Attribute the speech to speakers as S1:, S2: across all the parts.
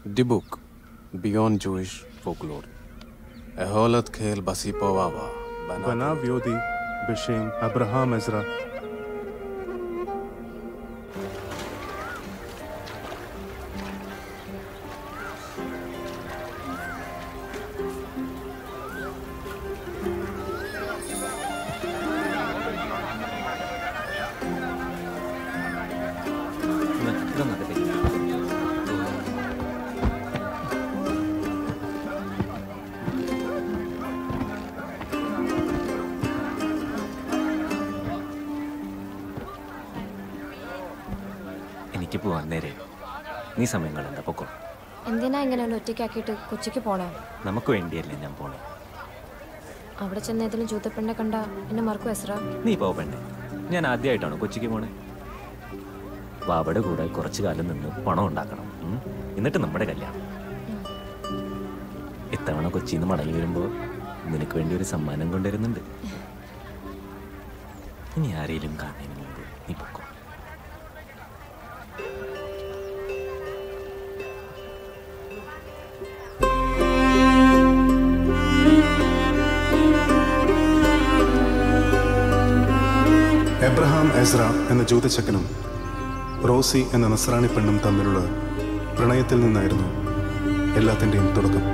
S1: The book Beyond Jewish Folklore. Eholat Khel Basipowawa.
S2: בניו יודי בשם אברהם עזרא.
S3: ഇതൊന്നൊക്കെ എനിക്ക് പോവാൻ നേരെ നീ സമയം കളണ്ട പൊക്കോ
S4: എന്തിനാ ഇങ്ങനെ എന്നെ ഒറ്റയ്ക്കാക്കിയിട്ട് കൊച്ചിക്ക് പോണേ
S3: നമുക്ക് വേണ്ടിയല്ലേ ഞാൻ പോണേ
S4: അവിടെ ചെന്ന് ഏതെങ്കിലും ജൂതപ്പെണ്ണെ കണ്ട എന്നെ മറക്കും എസ്ര
S3: നീ പോവണ്ടേ ഞാൻ ആദ്യമായിട്ടാണ് കൊച്ചിക്ക് പോണേ ബാബയുടെ കൂടെ കുറച്ചു കാലം നിന്ന് പണം ഉണ്ടാക്കണം ഉം. എന്നിട്ട് നമ്മുടെ കല്യാണം ഇത്തവണ കൊച്ചിയിൽ നിന്ന് മടങ്ങി വരുമ്പോൾ നിനക്ക് വേണ്ടി ഒരു സമ്മാനം കൊണ്ടുവരുന്നുണ്ട് ഇനി ആരെയും കാണുന്നതിന് മുമ്പ് നീ പൊക്കോ
S2: എബ്രഹാം എസ്ര എന്ന ജൂതച്ചക്കനും റോസി എന്ന നസ്രാണി പെണ്ണും തമ്മിലുള്ള പ്രണയത്തിൽ നിന്നായിരുന്നു എല്ലാത്തിൻ്റെയും തുടക്കം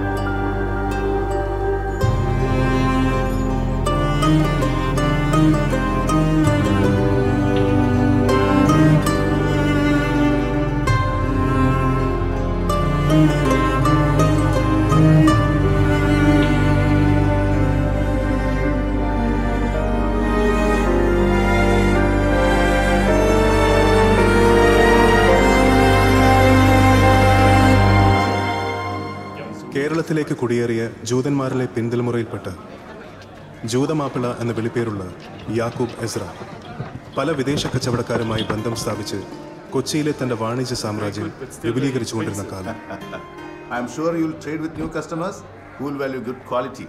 S2: കേരളത്തിലേക്ക് കുടിയേറിയ ജൂതന്മാരിലെ പിന്തലമുറയിൽപ്പെട്ട് ജൂതമാപ്പിള എന്ന വിളിപ്പേരുള്ള യാക്കൂബ് എസ്ര പല വിദേശ കച്ചവടക്കാരുമായി ബന്ധം സ്ഥാപിച്ച് കൊച്ചിയിലെ തന്റെ വാണിജ്യ സാമ്രാജ്യം വിപുലീകരിച്ചുകൊണ്ടിരുന്ന കാലം
S5: I'm sure you'll trade with new customers who will value good quality.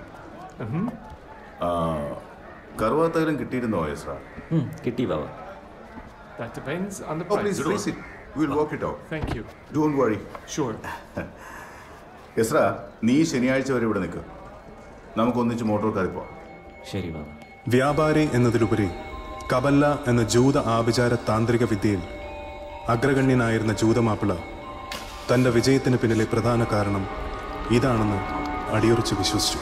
S5: കറുവാത്തകരം കിട്ടിയിരുന്നോ Ezra
S3: ഉം, കിട്ടി ബാബ
S6: That depends on the
S5: Oh,
S6: price.
S5: please, please sit. We'll work it out.
S6: Thank you.
S5: Don't worry.
S6: Sure.
S5: Ezra നീ ശനിയാഴ്ച വരെ ഇവിടെ നിൽക്ക് നമുക്ക് ഒന്നിച്ച് മോട്ടോർ കാറിൽ പോവാം
S3: ശരി ബാബ
S2: വ്യാപാരി എന്നതിലുപരി കബല്ല എന്ന ജൂത ആഭിചാര താന്ത്രിക വിദ്യയിൽ അഗ്രഗണ്യനായിരുന്ന ജൂതമാപ്പിള തന്റെ വിജയത്തിന് പിന്നിലെ പ്രധാന കാരണം ഇതാണെന്ന് അടിയുറച്ച് വിശ്വസിച്ചു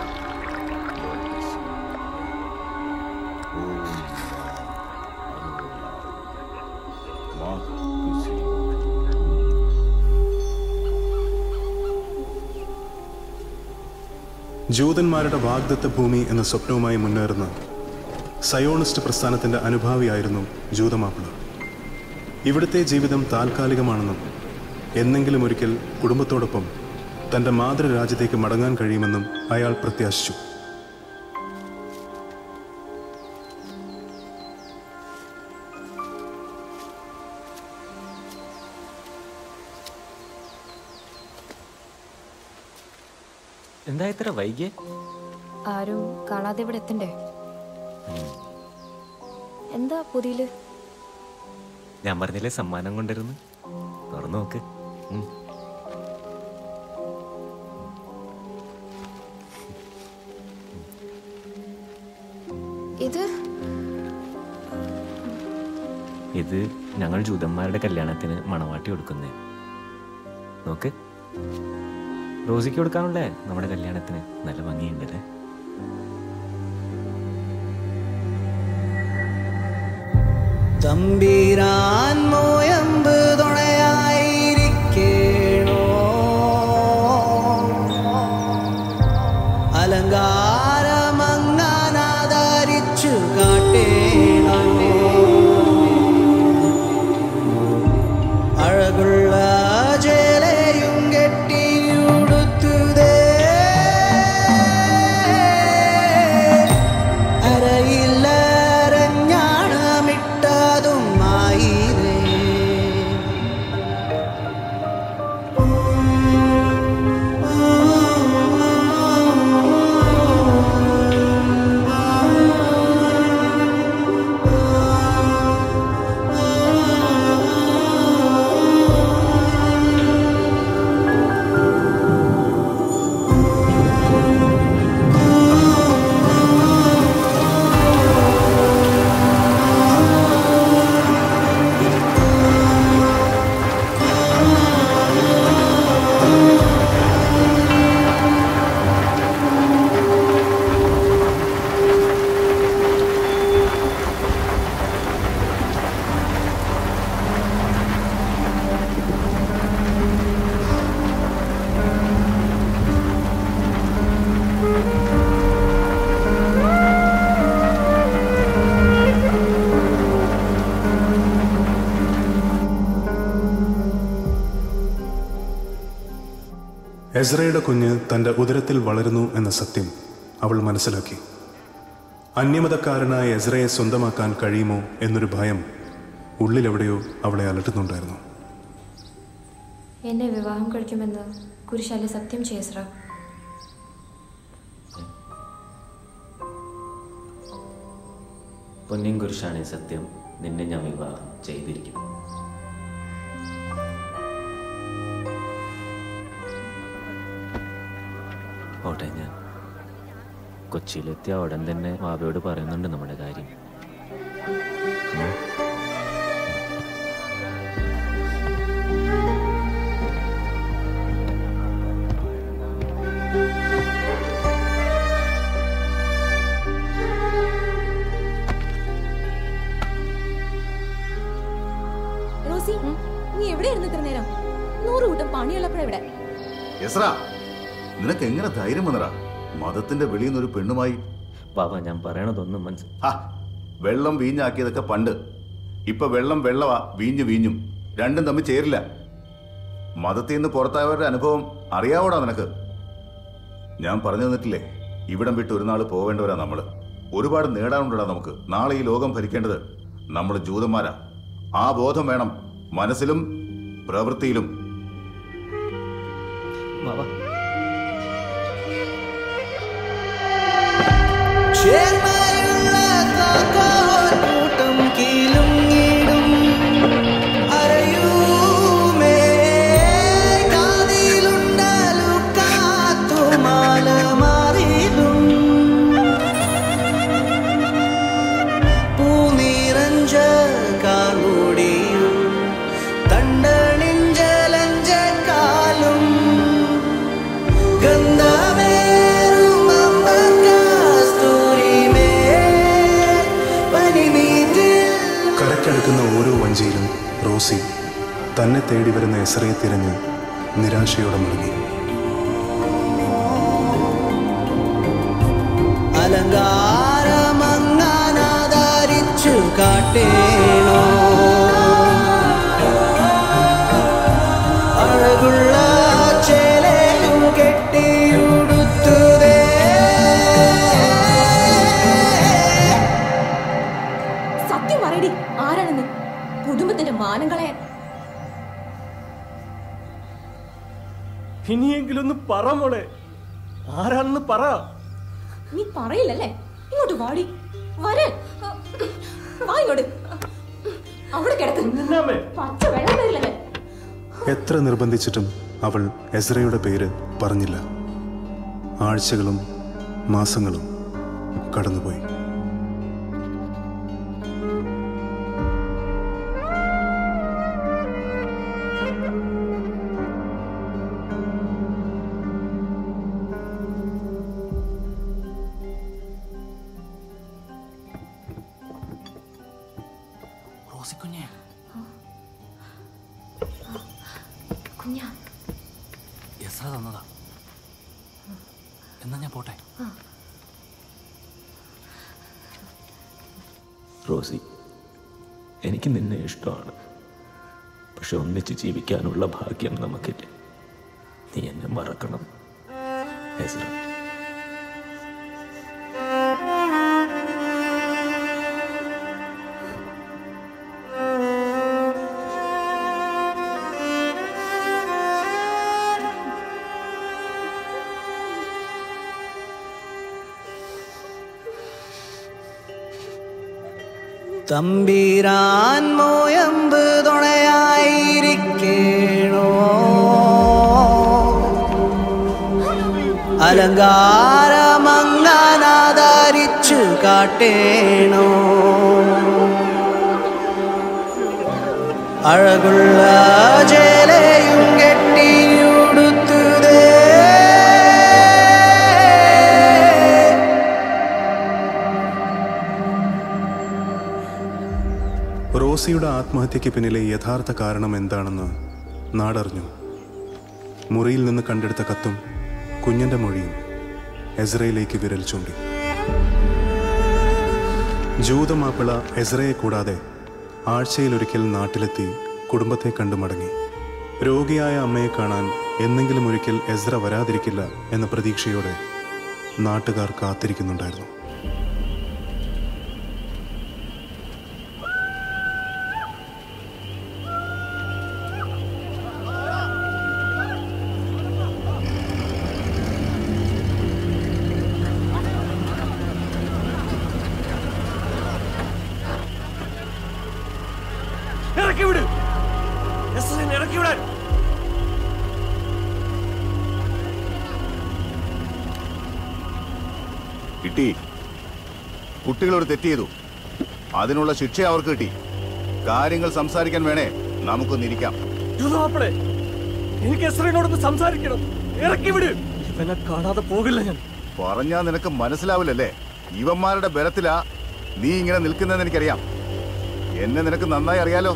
S2: ജൂതന്മാരുടെ വാഗ്ദത്ത ഭൂമി എന്ന സ്വപ്നവുമായി മുന്നേറുന്ന സയോണിസ്റ്റ് പ്രസ്ഥാനത്തിന്റെ അനുഭാവിയായിരുന്നു ജൂതമാപ്പിള ഇവിടുത്തെ ജീവിതം താൽക്കാലികമാണെന്നും എന്നെങ്കിലും ഒരിക്കൽ കുടുംബത്തോടൊപ്പം തന്റെ മാതൃരാജ്യത്തേക്ക് മടങ്ങാൻ കഴിയുമെന്നും അയാൾ പ്രത്യാശിച്ചു
S3: എന്താ ഇത്ര വൈകിയേ
S4: ആരും കാണാതെ ഇവിടെ എത്തണ്ടേ എന്താ പുതിയില്
S3: ഞാൻ പറഞ്ഞില്ലേ സമ്മാനം കൊണ്ടിരുന്നു തുറന്നു നോക്ക് ഉം.
S4: ഇത്
S3: ഇത് ഞങ്ങൾ ജൂതന്മാരുടെ കല്യാണത്തിന് മണവാട്ടി കൊടുക്കുന്നേ നോക്ക് റോസിക്ക് കൊടുക്കാനുള്ളേ നമ്മുടെ കല്യാണത്തിന് നല്ല ഭംഗിയുണ്ടല്ലേ
S7: തമ്പീരാൻ മോയമ്പ് തുണയായിരിക്കേണോ അലങ്കാരമങ്ങാനാദരിച്ചു കാട്ടേണം അഴകുള്ള ചേലയും കെട്ടിയുടുത്തുതേ അരയില്ലരഞ്ഞാണമിട്ടതും ആയിരേ
S2: എസ്രയുടെ കുഞ്ഞ് തൻ്റെ ഉദരത്തിൽ വളരുന്നു എന്ന സത്യം അവൾ മനസ്സിലാക്കി അന്യമതക്കാരനായ എസ്രയെ സ്വന്തമാക്കാൻ കഴിയുമോ എന്നൊരു ഭയം ഉള്ളിലെവിടെയോ അവളെ അലട്ടുന്നുണ്ടായിരുന്നു
S4: എന്നെ വിവാഹം കഴിക്കുമെന്ന് കുരിശാലി സത്യം ചെയ്യസ്ര
S3: പൊന്നിൻ കുരിശാണ് സത്യം നിന്നെ ഞാൻ വിവാഹം ചെയ്തിരിക്കും ഓട്ടെ ഞാൻ കൊച്ചിയിലെത്തിയ ഉടൻ തന്നെ വാവയോട് പറയുന്നുണ്ട് നമ്മുടെ കാര്യം ഉം.
S8: റോസി നീ എവിടെയായിരുന്നു ഇത്ര നേരം നൂറ് കൂട്ടം പണിയുള്ളപ്പോഴെവിടെ
S5: എസ്ര നിനക്ക് എങ്ങനെ ധൈര്യം വന്നടാ മതത്തിന്റെ വെളിയിൽ നിന്നൊരു പെണ്ണുമായി
S3: വാവ ഞാൻ പറയണതൊന്നും മനസ്സിൽ
S5: ഹാ വെള്ളം വീഞ്ഞാക്കിയതൊക്കെ പണ്ട് ഇപ്പൊ വെള്ളം വെള്ളവാ വീഞ്ഞു വീഞ്ഞും രണ്ടും തമ്മിൽ ചേരില്ല മതത്തിൽ നിന്ന് പുറത്തായവരുടെ അനുഭവം അറിയാവോടാ നിനക്ക് ഞാൻ പറഞ്ഞു തന്നിട്ടില്ലേ ഇവിടം വിട്ട് ഒരു നാൾ പോവേണ്ടവരാ നമ്മള് ഒരുപാട് നേടാനുണ്ടടാ നമുക്ക് നാളെ ഈ ലോകം ഭരിക്കേണ്ടത് നമ്മൾ ജൂതന്മാരാ ആ ബോധം വേണം മനസ്സിലും പ്രവൃത്തിയിലും
S3: വാവ
S7: ചേർമയുള്ള കാക്കോൽക്കൂട്ടം കീലുങ്ങിടും അരയൂമേ കാതിലുണ്ടലു കാത്തുമാല മാറിയിടും പൂനിറഞ്ച കാർമുടിയും തണ്ടണിഞ്ചലഞ്ച കാലും ഗന്ധമേറും അമ്പകാസ്തൂരിമേ പനിനീറ്റിൽ
S2: കരയ്ക്കടുക്കുന്ന ഓരോ വഞ്ചിയിലും റോസി തന്നെ തേടി വരുന്ന എസ്രയെ തിരഞ്ഞ് നിരാശയോടെ മുടങ്ങി
S7: അലങ്കാരമങ്ങാനാധാരിച്ചു കാട്ടേണോ അഴകുള്ള ചേലയും കെട്ടിയുടുത്തുതേ
S8: സത്യം പറയടി ആരാണെന്ന് കുടുംബത്തിന്റെ മാനം കളയാൻ
S6: ഇനിയെങ്കിലും ഒന്ന് പറ മോളെ ആരാണെന്ന് പറ
S8: നീ പറയില്ലല്ലേ ഇങ്ങോട്ട് വാടി വരാൻ വാ ഇങ്ങോട്ട് അവിടെ കിടക്കുന്നു
S6: എന്നാമേ
S8: പച്ച വെള്ളം വരില്ലല്ലേ
S2: എത്ര നിർബന്ധിച്ചിട്ടും അവൾ എസ്രയുടെ പേര് പറഞ്ഞില്ല ആഴ്ചകളും മാസങ്ങളും കടന്നുപോയി
S9: റോസിക്കുഞ്ഞെ
S4: കുഞ്ഞാ
S9: എസ്ര തന്നതാ എന്നാ ഞാൻ പോട്ടെ
S3: റോസി എനിക്ക് നിന്നെ ഇഷ്ടമാണ് പക്ഷെ ഒന്നിച്ച് ജീവിക്കാനുള്ള ഭാഗ്യം നമുക്കില്ല നീ എന്നെ മറക്കണം എസ്ര
S7: തമ്പീരാൻ മോയമ്പ് തുണയായിരിക്കേണോ അലങ്കാരമങ്ങാനാധാരിച്ചു കാട്ടേണോ അഴകുള്ള ചേലയും കെട്ടിയുടുത്തുതേ
S2: റോസിയുടെ ആത്മഹത്യയ്ക്ക് പിന്നിലെ യഥാർത്ഥ കാരണം എന്താണെന്ന് നാടറിഞ്ഞു മുറിയിൽ നിന്ന് കണ്ടെടുത്ത കത്തും കുഞ്ഞിന്റെ മൊഴിയും എസ്രയിലേക്ക് വിരൽ ചൂണ്ടി ജൂതമാപ്പിള എസ്രയെ കൂടാതെ ആഴ്ചയിലൊരിക്കൽ നാട്ടിലെത്തി കുടുംബത്തെ കണ്ടു മടങ്ങി രോഗിയായ അമ്മയെ കാണാൻ എന്നെങ്കിലും ഒരിക്കൽ എസ്ര വരാതിരിക്കില്ല എന്ന പ്രതീക്ഷയോടെ നാട്ടുകാർ കാത്തിരിക്കുന്നുണ്ടായിരുന്നു
S6: ഇറക്കി വിട് എസ്രനെ ഇറക്കി വിടാൻ
S5: കിട്ടി കുട്ടികളോട് തെറ്റ് ചെയ്തു അതിനുള്ള ശിക്ഷ അവർക്ക് കിട്ടി കാര്യങ്ങൾ സംസാരിക്കാൻ വേണേ നമുക്കൊന്നിരിക്കാം
S6: ജൂതമാപ്പിളെ എനിക്ക് എസ്രനോടൊന്ന് സംസാരിക്കണം ഇറക്കി വിട് ഇവനെ കാണാതെ പോകില്ല ഞാൻ
S5: പറഞ്ഞാ നിനക്ക് മനസ്സിലാവില്ലല്ലേ ഇവന്മാരുടെ ബലത്തിലാ നീ ഇങ്ങനെ നിൽക്കുന്നതെന്ന് എനിക്കറിയാം എന്നെ നിനക്ക് നന്നായി അറിയാലോ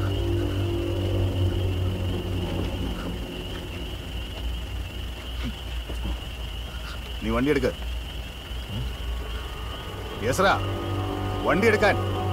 S5: നീ വണ്ടി എടുക്ക് യേസറാ വണ്ടി എടുക്കാൻ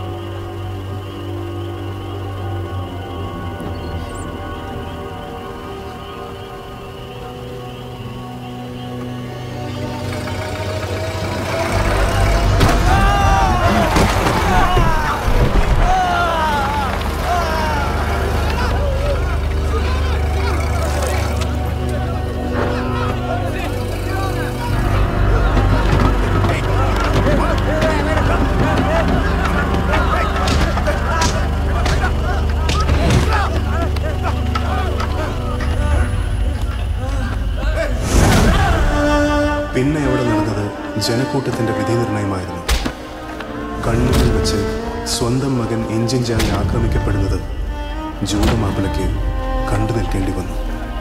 S2: പിന്നെ അവിടെ നടന്നത് ജനക്കൂട്ടത്തിന്റെ വിധി നിർണയമായിരുന്നു കണ്ണൂരിൽ വെച്ച് സ്വന്തം മകൻ എഞ്ചിൻ ചാങ്ങി ആക്രമിക്കപ്പെടുന്നത് ജൂതമാപ്പിളയ്ക്ക് കണ്ടു നിൽക്കേണ്ടി വന്നു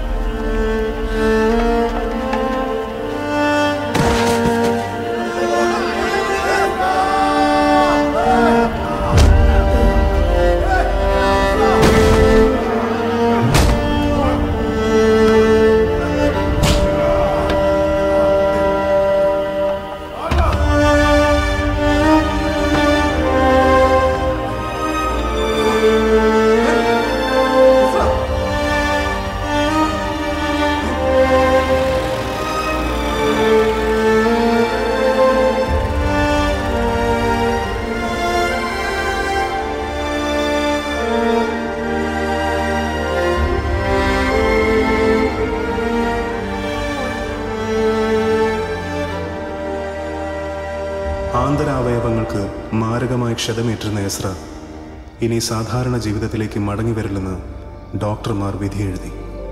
S2: ആന്തരാവയവങ്ങൾക്ക് മാരകമായി ക്ഷതമേറ്റിരുന്ന എസ്ര ഇനി സാധാരണ ജീവിതത്തിലേക്ക് മടങ്ങി വരില്ലെന്ന് ഡോക്ടർമാർ വിധിയെഴുതി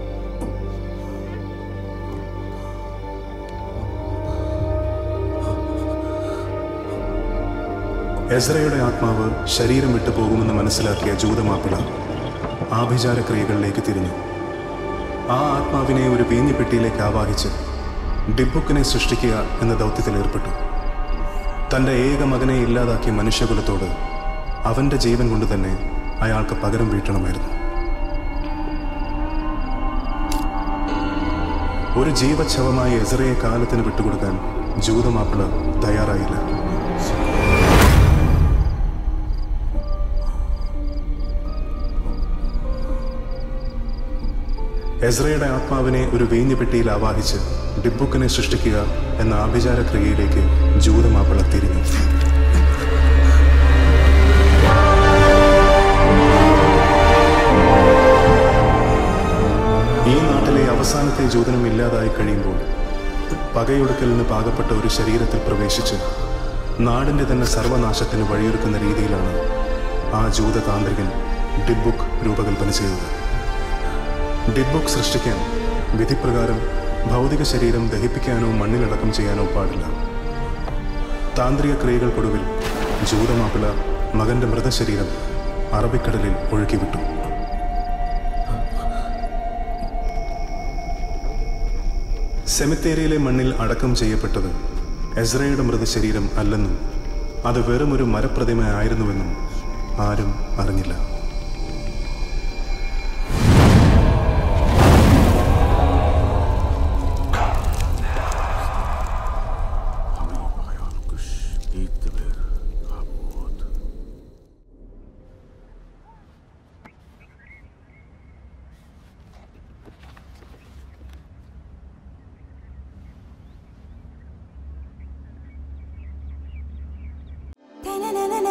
S2: എസ്രയുടെ ആത്മാവ് ശരീരം വിട്ടു പോകുമെന്ന് മനസ്സിലാക്കിയ ജൂതമാപ്പിള ആഭിചാര ക്രിയകളിലേക്ക് തിരിഞ്ഞു ആ ആത്മാവിനെ ഒരു വീഞ്ഞിപ്പെട്ടിയിലേക്ക് ആവാഹിച്ച് ഡിബുക്കിനെ സൃഷ്ടിക്കുക എന്ന ദൗത്യത്തിൽ ഏർപ്പെട്ടു തൻ്റെ ഏക മകനെ ഇല്ലാതാക്കിയ മനുഷ്യകുലത്തോട് അവൻ്റെ ജീവൻ കൊണ്ട് തന്നെ അയാൾക്ക് പകരം വീട്ടണമായിരുന്നു ഒരു ജീവച്ഛവമായ എസറയെ കാലത്തിന് വിട്ടുകൊടുക്കാൻ ജൂതമാപ്പിള തയ്യാറായില്ല എസ്രയുടെ ആത്മാവിനെ ഒരു വീഞ്ഞുപെട്ടിയിൽ ആവാഹിച്ച് ഡിബുക്കിനെ സൃഷ്ടിക്കുക എന്ന ആഭിചാര ക്രിയയിലേക്ക് ജൂതമാപ്പിള തിരിഞ്ഞു ഈ നാട്ടിലെ അവസാനത്തെ ജൂതനം ഇല്ലാതായി കഴിയുമ്പോൾ പകയൊടുക്കലിന് പാകപ്പെട്ട ഒരു ശരീരത്തിൽ പ്രവേശിച്ച് നാടിന്റെ തന്നെ സർവനാശത്തിന് വഴിയൊരുക്കുന്ന രീതിയിലാണ് ആ ജൂത താന്ത്രികൻ ഡിബുക്ക് രൂപകൽപ്പന ചെയ്തത് ഡിബുക്ക് സൃഷ്ടിക്കാൻ വിധിപ്രകാരം ഭൗതിക ശരീരം ദഹിപ്പിക്കാനോ മണ്ണിലടക്കം ചെയ്യാനോ പാടില്ല താന്ത്രിക ക്രിയകൾക്കൊടുവിൽ ജൂതമാപ്പിള മകന്റെ മൃതശരീരം അറബിക്കടലിൽ ഒഴുക്കിവിട്ടു സെമിത്തേരിയിലെ മണ്ണിൽ അടക്കം ചെയ്യപ്പെട്ടത് എസ്രയുടെ മൃതശരീരം അല്ലെന്നും അത് വെറുമൊരു മരപ്രതിമ ആയിരുന്നുവെന്നും ആരും അറിഞ്ഞില്ല
S8: തനനനന